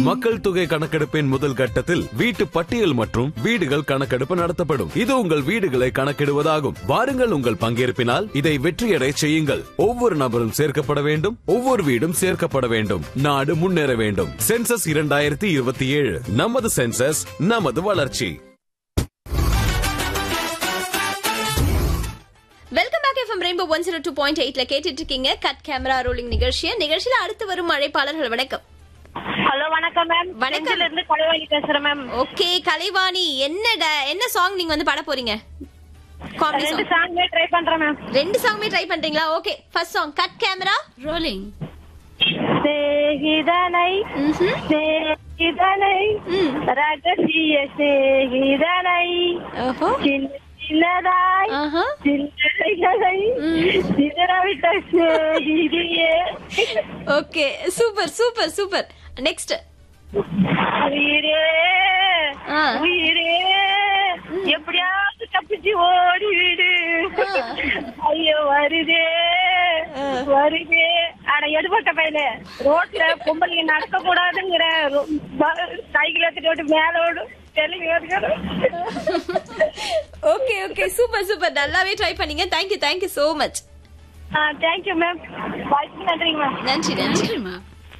மக்கள் தொகை கணக்கெடுப்பின் முதல் கட்டத்தில் வீட்டு பட்டியல் மற்றும் வீடுகள் கணக்கெடுப்பு நடத்தப்படும் இது உங்கள் வீடுகளை கணக்கிடுவதாகும் வாருங்கள் உங்கள் பங்கேற்பினால் இதை வெற்றியடை செய்யுங்கள் ஒவ்வொரு நபரும் சேர்க்கப்பட வேண்டும் ஒவ்வொரு வீடும் சேர்க்கப்பட வேண்டும் நாடு முன்னேற வேண்டும் சென்சஸ் இரண்டாயிரத்தி இருபத்தி ஏழு நமது சென்சஸ் நமது வளர்ச்சி welcome back FM Rainbow one zero two point எயிட்ல கேட்டுட்டு இருக்கீங்க கட் கேமரா ரோலிங் நிகழ்ச்சியை நிகழ்ச்சியில அடுத்து வரும் அழைப்பாளர்கள் வணக்கம் ஹலோ வணக்கம் மேம் வணக்கம். செஞ்சில இருந்து கலைவாணி பேசுறேன் மேம் ஓகே கலைவாணி என்ன ட- என்ன சாங் நீங்க வந்து பாட போறீங்க காமெடி ரெண்டு சாங் சாங்மே ட்ரை பண்றேன் மேம் ரெண்டு சாங்குமே ட்ரை பண்றீங்களா okay first song cut camera rolling சேகிதனை சேகிதனை ம். ரகசிய சேகிதனை ஓஹோ சின்ன சின்னதாய் ஆஹா சின்னதை சிதறவிட்ட சேகிதியே okay super super super next உயிரே ஆ. உயிரே எப்படியாவது தப்பிச்சு ஓடிவிடு ஐயோ வருதே வருதே ஆனா எடுபட்ட பையல ரோட்ல பொம்பளைங்க நடக்க கூடாதுங்கிற ரொ- ப- சைக்கிள் எடுத்துட்டு ஓட்டு மேல ஓடும் தெலுங்கு ஓட்டுக்கிறோம். ஓகே ஓகே சூப்பர் சூப்பர் நல்லாவே ட்ரை பண்ணீங்க தேங்க்யூ தேங்க்யூ சோ மச் ஆ தேங்க்யூ மேம் வாய்ப்பு நன்றிங்க மேம் நன்றி நன்றி நன்றிமா